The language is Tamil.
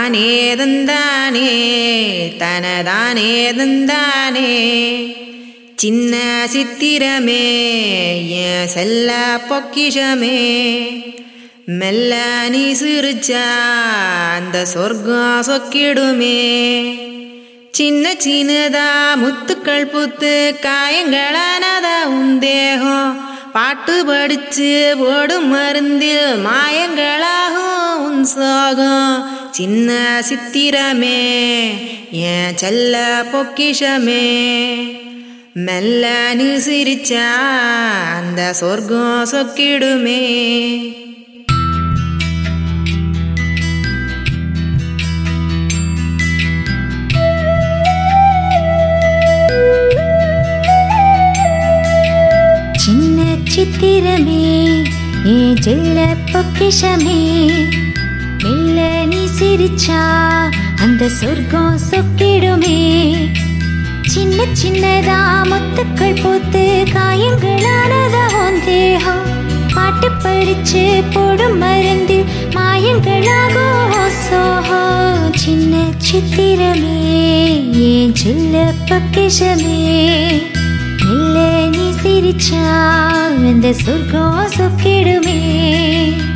தானே தந்தானே தனதானே தந்தானே சின்ன சித்திரமே என் செல்ல பொக்கிஷமே மெல்ல நீ சிரிச்சா அந்த சொர்க்கம் சொக்கிடுமே சின்ன சின்னதா முத்துக்கள் புத்து காயங்களானத உந்தேகம் பாட்டு படிச்சு ஓடும் மருந்தில் மாயங்களாகும் உன் சோகம் சின்ன சித்திரமே என் செல்ல பொக்கிஷமே மெல்ல நீ சிரிச்சா அந்த சொர்க்கம் சொக்கிடுமே சின்ன சித்திரமே ஏ ஜெல்ல பொக்கிஷமே மெல்ல நீ சிரிச்சா அந்த சொர்க்கம் சொக்கிடுமே சின்ன சின்னதா முத்துக்கள் பூத்து காயங்களானதா உன் தேகம் பாட்டு படிச்சு போடும் மருந்து மாயங்களாகோ சோஹோ சின்ன சித்திரமே ஏன் சில்ல பக்கிஷமே மெல்ல நீ சிரிச்சா அந்த சொர்க்கம் சொக்கிடுமே